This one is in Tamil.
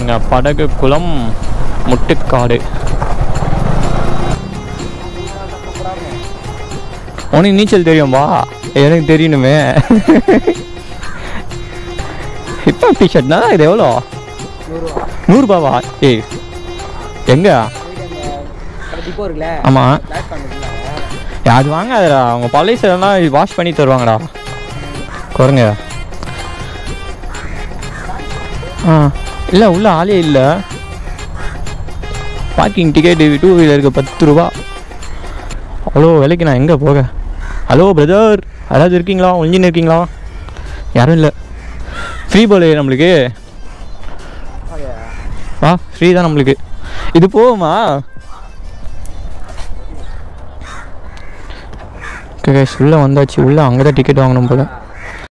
இங்கே படகு குளம் முட்டுக்காடு உனக்கு நீச்சல் தெரியும்பா எனக்கு தெரியணுமே இப்போ டிஷர்ட்னா இது எவ்வளோ நூறுரூபாவா ஏய் எங்க டிப்போ இருக்குல்ல ஆமாம் பிளாட்ஃபார்ம் இருக்குல்ல அது வாங்காதடா அவங்க பழைசெல்லாம் வாஷ் பண்ணி தருவாங்கடா குறைங்க ஆ இல்லை உள்ள ஆளே இல்லை பார்க்கிங் டிக்கெட்டு டூ வீலருக்கு பத்து ரூபா அவ்வளோ விலைக்கு நான் எங்கே போக ஹலோ பிரதர் யாராவது இருக்கீங்களா ஒழிஞ்சின்னு இருக்கீங்களா யாரும் இல்லை ஃப்ரீ போல நம்மளுக்கு வா ஃப்ரீ தான் நம்மளுக்கு இது போகுமா ஓகே கைஸ் உள்ளே வந்தாச்சு உள்ளே அங்கே தான் டிக்கெட் வாங்கணும் போல்